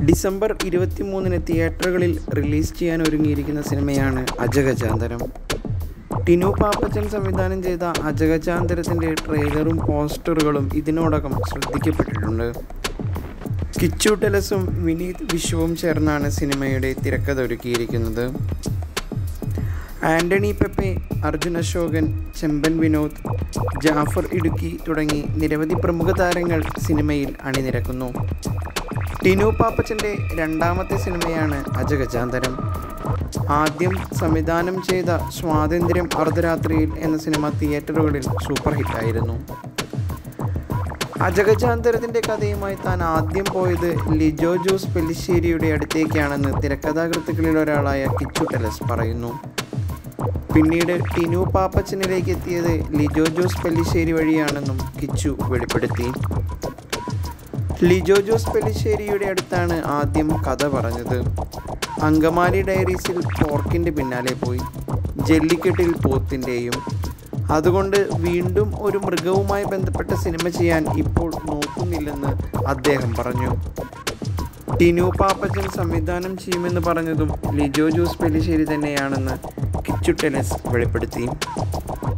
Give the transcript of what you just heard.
December ഇരുപത്തിമൂന്നിന് തിയേറ്ററുകളിൽ release ചെയ്യാൻ ഒരുങ്ങിയിരിക്കുന്ന സിനിമയാണ് അജഗജാന്തരം ടിനു പാപ്പച്ചൻ സംവിധാനം ചെയ്ത അജഗജാന്തരത്തിൻ്റെ ട്രെയിലറും പോസ്റ്ററുകളും ഇതിനോടകം ശ്രദ്ധിക്കപ്പെട്ടിട്ടുണ്ട് കിച്ചു ടെലസും വിനീത് വിശ്വവും ചേർന്നാണ് സിനിമയുടെ തിരക്കഥ ഒരുക്കിയിരിക്കുന്നത് ആന്റണി പെപ്പെ അർജുൻ അശോകൻ ചെമ്പൻ വിനോദ് ജാഫർ ഇടുക്കി തുടങ്ങി നിരവധി പ്രമുഖ താരങ്ങൾ സിനിമയിൽ അണിനിരക്കുന്നു ടിനു പാപ്പച്ചൻ്റെ രണ്ടാമത്തെ സിനിമയാണ് അജഗജാന്തരം ആദ്യം സംവിധാനം ചെയ്ത സ്വാതന്ത്ര്യം അർദ്ധരാത്രിയിൽ എന്ന സിനിമ തിയേറ്ററുകളിൽ സൂപ്പർ ഹിറ്റായിരുന്നു അജഗജാന്തരത്തിൻ്റെ കഥയുമായി താൻ ആദ്യം പോയത് ലിജോ ജോസ് പെല്ലിശ്ശേരിയുടെ അടുത്തേക്കാണെന്ന് തിരക്കഥാകൃത്തുക്കളിൽ ഒരാളായ കിച്ചു ടെലസ് പറയുന്നു പിന്നീട് ടിനു പാപ്പച്ചനിലേക്ക് എത്തിയത് ലിജോ ജോസ് പെല്ലിശ്ശേരി വഴിയാണെന്നും കിച്ചു വെളിപ്പെടുത്തി ലിജോ ജോസ് പെല്ലിശ്ശേരിയുടെ അടുത്താണ് ആദ്യം കഥ പറഞ്ഞത് അങ്കമാലി ഡയറീസിൽ പോർക്കിൻ്റെ പിന്നാലെ പോയി ജല്ലിക്കെട്ടിൽ പോത്തിൻ്റെയും അതുകൊണ്ട് വീണ്ടും ഒരു മൃഗവുമായി ബന്ധപ്പെട്ട സിനിമ ചെയ്യാൻ ഇപ്പോൾ നോക്കുന്നില്ലെന്ന് അദ്ദേഹം പറഞ്ഞു ടിനു പാപ്പച്ചൻ സംവിധാനം ചെയ്യുമെന്ന് പറഞ്ഞതും ലിജോ ജോസ് പെല്ലിശ്ശേരി തന്നെയാണെന്ന് കിച്ചു ടെലസ് വെളിപ്പെടുത്തി